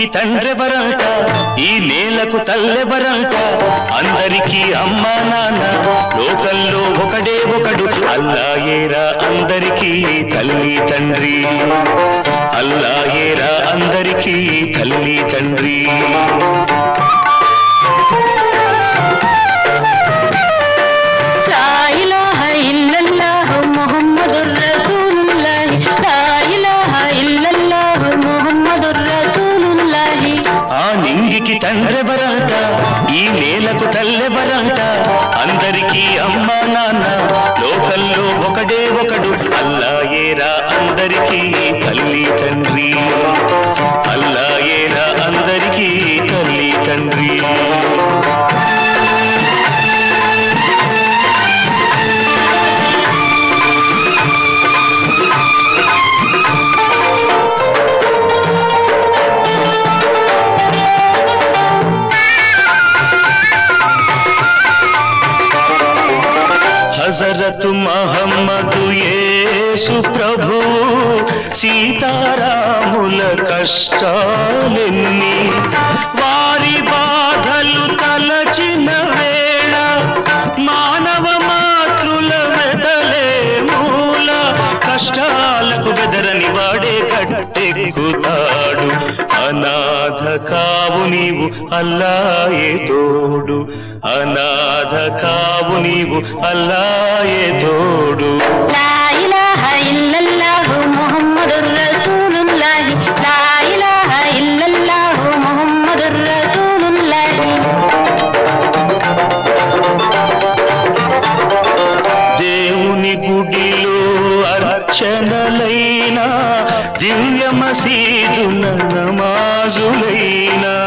తండ్రెవరంట ఈ నేలకు తల్లెవరంట అందరికీ అమ్మా నాన్న లోకల్లో ఒకడే ఒకడు అల్లాయేరా అందరికీ తల్లి తండ్రి అల్లాయేరా అందరికీ తల్లి తండ్రి లా ఇలాహ ఇల్లల్లాహు ముహమ్మదుర్ రసూలుల్లాహి లా ఇలాహ ఇల్లల్లాహు ముహమ్మదుర్ రసూలుల్లాహి ఆ నింగికి తండ్రెవరంట ఈ నేలకు తల్లెవరంట అందరికీ అమ్మా నాన్న లోకల్లో ఒకడే ఒకడు అల్లాయేరా అందరికీ తల్లి తండ్రి అల్లాయేరా అందరికీ తల్లి తండ్రి హజరత్ మహమ్మదు యేసు ప్రభు సీతారాముల కష్టాలెన్ని వారి బాధలు తలచిన వేళ మానవ మాతృల వెదలే మూల కష్టాలకు బెదరని వాడే కట్టెక్కుతాడు అనాథ కావు నీవు అల్లాయే తోడు అనాథ కావు నీవు అల్లాయే తోడు లా ఇలాహ ఇల్లల్లాహు ముహమ్మదుర్ రసూలుల్లాహి లా ఇలాహ ఇల్లల్లాహు ముహమ్మదుర్ రసూలుల్లాహి దేవుని గుడిలో అర్చనలైనా దివ్య మసీదున నమాజులైనా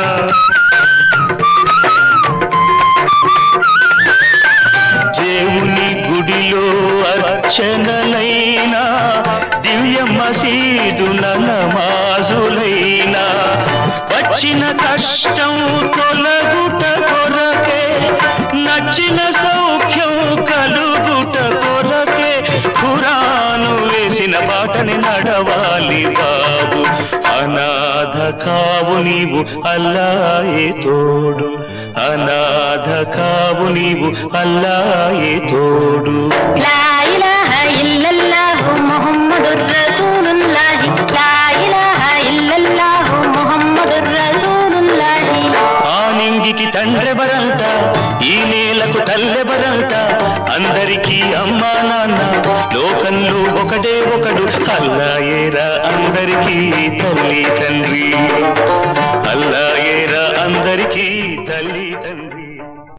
దేవుని గుడిలో అర్చనలైనా దివ్య మసీదున నమాజులైనా వచ్చిన కష్టం తొలగుట కొరకే నచ్చిన సౌఖ్యం కలుగుట కొరకే ఖురాను వేసిన బాటని నడవాలి బాబు అనాథ కావు నీవు అల్లాయే తోడు అనాథ కావు నీవు అల్లాయే తోడు లా ఇలాహ ఇల్లల్లాహు ముహమ్మదుర్ రసూలుల్లాహి లా ఇలాహ ఇల్లల్లాహు ముహమ్మదుర్ రసూలుల్లాహి ఆ నింగికి తండ్రెవరంట ఈ నేలకు తల్లెవరంట అందరికీ అమ్మా నాన్న లోకంలో ఒకడే ఒకడు అల్లాయేరా అందరికీ తల్లి తండ్రి అల్లాయేరా అందరికీ తల్లి తండ్రి